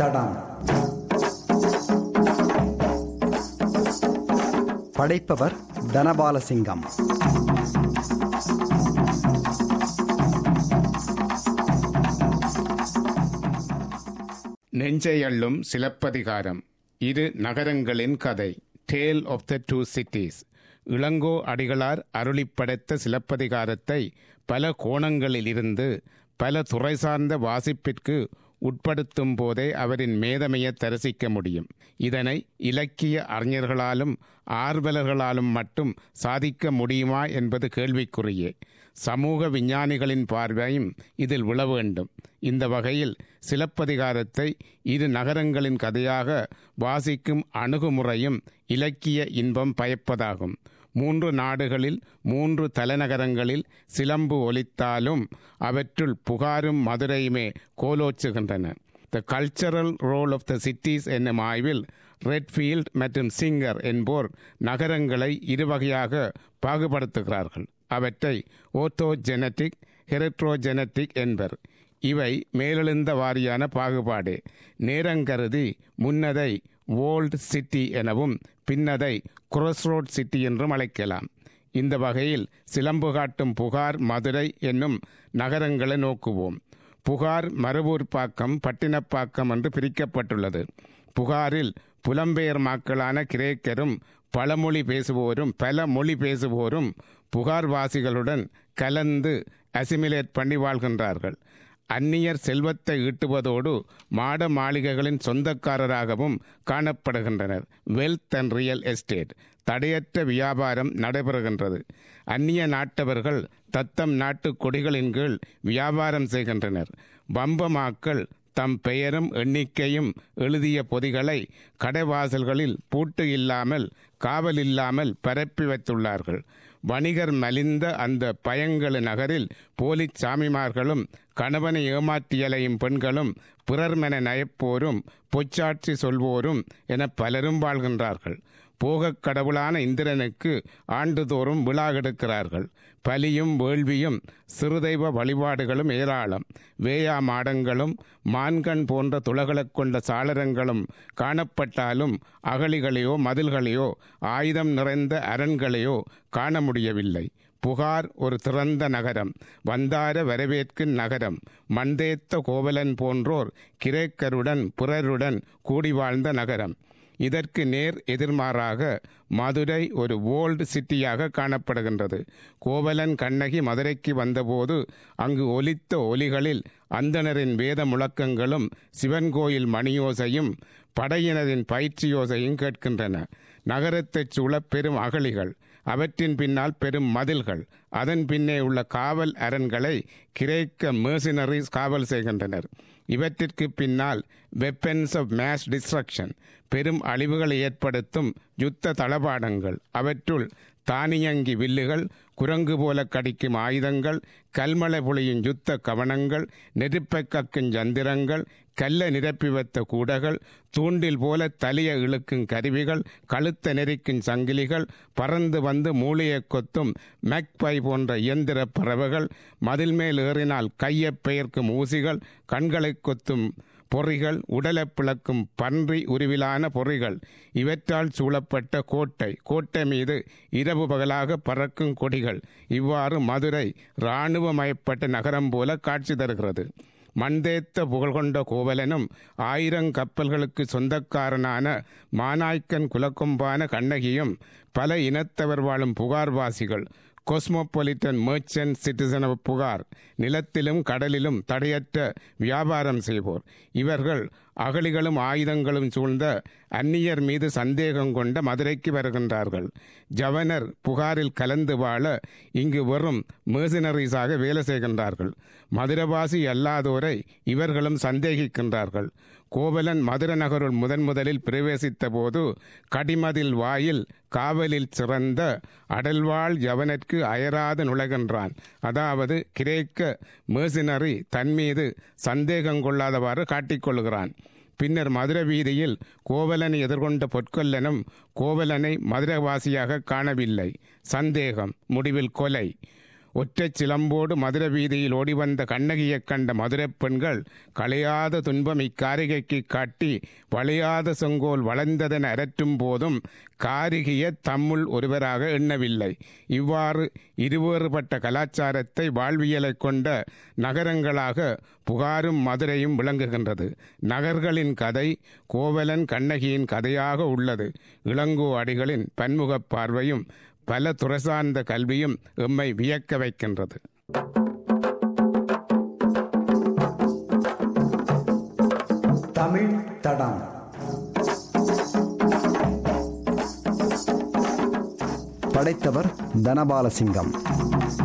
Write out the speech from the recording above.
தடம் படைப்பவர் தனபாலசிங்கம் நெஞ்சையள்ளும் சிலப்பதிகாரம் இரு நகரங்களின் கதை tale of the two cities Ilango Adigalar அருளிப்படைத்த சிலப்பதிகாரத்தை பல கோணங்களிலிருந்து பல துறை சார்ந்த வாசிப்பிற்கு உட்படுத்தும் போதே அவரின் மேதமையை தரிசிக்க முடியும் இதனை இலக்கிய அறிஞர்களாலும் ஆர்வலர்களாலும் மட்டும் சாதிக்க முடியுமா என்பது கேள்விக்குறியே சமூக விஞ்ஞானிகளின் பார்வையும் இதில் விழ வேண்டும் இந்த வகையில் சிலப்பதிகாரத்தை இரு நகரங்களின் கதையாக வாசிக்கும் அணுகுமுறையும் இலக்கிய இன்பம் பயப்பதாகும் மூன்று நாடுகளில் மூன்று தலைநகரங்களில் சிலம்பு ஒலித்தாலும் அவற்றுள் புகாரும் மதுரையுமே கோலோச்சுகின்றன the cultural role of the cities என்னும் ஆய்வில் ரெட்ஃபீல்ட் மற்றும் சிங்கர் என்போர் நகரங்களை இருவகையாக பாகுபடுத்துகிறார்கள் அவற்றை ஓட்டோஜெனட்டிக் ஹெரட்ரோஜெனட்டிக் என்பர் இவை மேலெழுந்த வாரியான பாகுபாடு நேரங்கருதி முன்னதை ஓல்ட் சிட்டி எனவும் பின்னதை குரோஸ்ரோட் சிட்டி என்றும் அழைக்கலாம் இந்த வகையில் சிலம்பு காட்டும் புகார் மதுரை என்னும் நகரங்களை நோக்குவோம் புகார் மருவூர்பாக்கம் பட்டினப்பாக்கம் என்று பிரிக்கப்பட்டுள்ளது புகாரில் புலம்பெயர் மக்களான கிரேக்கரும் பழமொழி பேசுவோரும் பல மொழி பேசுவோரும் புகார்வாசிகளுடன் கலந்து அசிமிலேட் பண்ணி வாழ்கின்றார்கள் அந்நியர் செல்வத்தை ஈட்டுவதோடு மாட மாளிகைகளின் சொந்தக்காரராகவும் காணப்படுகின்றனர் வெல்த் அண்ட் ரியல் எஸ்டேட் தடையற்ற வியாபாரம் நடைபெறுகின்றது அந்நிய நாட்டவர்கள் தத்தம் நாட்டு கொடிகளின் கீழ் வியாபாரம் செய்கின்றனர் வம்பமாக்கள் தம் பெயரும் எண்ணிக்கையும் எழுதிய பொதிகளை கடைவாசல்களில் பூட்டு இல்லாமல் காவல் இல்லாமல் பரப்பி வைத்துள்ளார்கள் வணிகர் மலிந்த அந்த பயங்கல நகரில் போலிச் சாமிமார்களும் கணவனை ஏமாற்றியலையும் பெண்களும் பிறர்மென நயப்போரும் பொச்சாட்சி சொல்வோரும் என பலரும் வாழ்கின்றார்கள் போகக் கடவுளான இந்திரனுக்கு ஆண்டுதோறும் விழா எடுக்கிறார்கள் பலியும் வேள்வியும் சிறுதெய்வ வழிபாடுகளும் ஏராளம் வேயா மாடங்களும் மான்கண் போன்ற துளகளைக் கொண்ட சாளரங்களும் காணப்பட்டாலும் அகழிகளையோ மதில்களையோ ஆயுதம் நிறைந்த அரண்களையோ காண முடியவில்லை புகார் ஒரு திறந்த நகரம் வந்தார வரவேற்கும் நகரம் மந்தேத்த கோவலன் போன்றோர் கிரேக்கருடன் பிறருடன் கூடி வாழ்ந்த நகரம் இதற்கு நேர் எதிர்மாறாக மதுரை ஒரு ஓல்டு சிட்டியாக காணப்படுகின்றது கோவலன் கண்ணகி மதுரைக்கு வந்தபோது அங்கு ஒலித்த ஒலிகளில் அந்தணரின் வேத முழக்கங்களும் சிவன் கோயில் மணியோசையும் படையினரின் பயிற்சியோசையும் கேட்கின்றன நகரத்தைச் சூழ பெரும் அகழிகள் அவற்றின் பின்னால் பெரும் மதில்கள் அதன் பின்னே உள்ள காவல் அரண்களை கிரேக்க மேர்சினரிஸ் காவல் செய்கின்றனர் இவற்றிற்கு பின்னால் வெப்பன்ஸ் ஆஃப் மேஸ் டிஸ்ட்ரக்ஷன் பெரும் அழிவுகளை ஏற்படுத்தும் யுத்த தளபாடங்கள் அவற்றுள் தானியங்கி வில்லுகள் குரங்கு போல கடிக்கும் ஆயுதங்கள் கல்மலை பொழியும் யுத்த கவனங்கள் நெருப்பை கக்கும் சந்திரங்கள் கல்ல நிரப்பி வைத்த கூடகள் தூண்டில் போல தலைய இழுக்கும் கருவிகள் கழுத்த நெரிக்கும் சங்கிலிகள் பறந்து வந்து மூளையை கொத்தும் மெக்பை போன்ற இயந்திர பறவைகள் மதில் மேல் ஏறினால் கையை பெயர்க்கும் ஊசிகள் கண்களை கொத்தும் பொறிகள் உடலை பிளக்கும் பன்றி உருவிலான பொறிகள் இவற்றால் சூழப்பட்ட கோட்டை கோட்டை மீது இரவு பகலாக பறக்கும் கொடிகள் இவ்வாறு மதுரை இராணுவமயப்பட்ட நகரம் போல காட்சி தருகிறது மண்தேத்த புகழ்கொண்ட கோவலனும் ஆயிரம் கப்பல்களுக்கு சொந்தக்காரனான மானாய்க்கன் குலக்கொம்பான கண்ணகியும் பல இனத்தவர் வாழும் புகார்வாசிகள் cosmopolitan merchant citizen of Puhar நிலத்திலும் கடலிலும் தடையற்ற வியாபாரம் செய்வோர் இவர்கள் அகழிகளும் ஆயுதங்களும் சூழ்ந்த அந்நியர் மீது சந்தேகம் கொண்ட மதுரைக்கு வருகின்றார்கள் ஜவனர் புகாரில் கலந்து வாழ இங்கு வெறும் மேசினரிஸாக வேலை செய்கின்றார்கள் மதுரவாசி அல்லாதோரை இவர்களும் சந்தேகிக்கின்றார்கள் கோவலன் மதுர நகருள் முதன் முதலில் பிரவேசித்த போது கடிமதில் வாயில் காவலில் சிறந்த அடல்வாள் யவனற்கு அயராது நுழைகின்றான் அதாவது கிரேக்க மேசினரி தன்மீது சந்தேகம் கொள்ளாதவாறு காட்டிக்கொள்கிறான் பின்னர் மதுர வீதியில் கோவலனை எதிர்கொண்ட பொற்கொல்லனும் கோவலனை மதுரவாசியாக காணவில்லை சந்தேகம் முடிவில் கொலை ஒற்றைச் சிலம்போடு மதுர வீதியில் ஓடிவந்த கண்ணகியைக் கண்ட மதுரைப் பெண்கள் களையாத துன்பம் இக்காரிகைக்கு காட்டி வளையாத செங்கோல் வளர்ந்ததென அரற்றும் போதும் காரிகைய தம்முள் ஒருவராக எண்ணவில்லை இவ்வாறு இருவேறுபட்ட கலாச்சாரத்தை வாழ்வியலைக் கொண்ட நகரங்களாக புகாரும் மதுரையும் விளங்குகின்றது நகர்களின் கதை கோவலன் கண்ணகியின் கதையாக உள்ளது இளங்கோ அடிகளின் பன்முகப் பார்வையும் பல துறை கல்வியும் எம்மை வியக்க வைக்கின்றது தமிழ் தடம் படைத்தவர் தனபாலசிங்கம்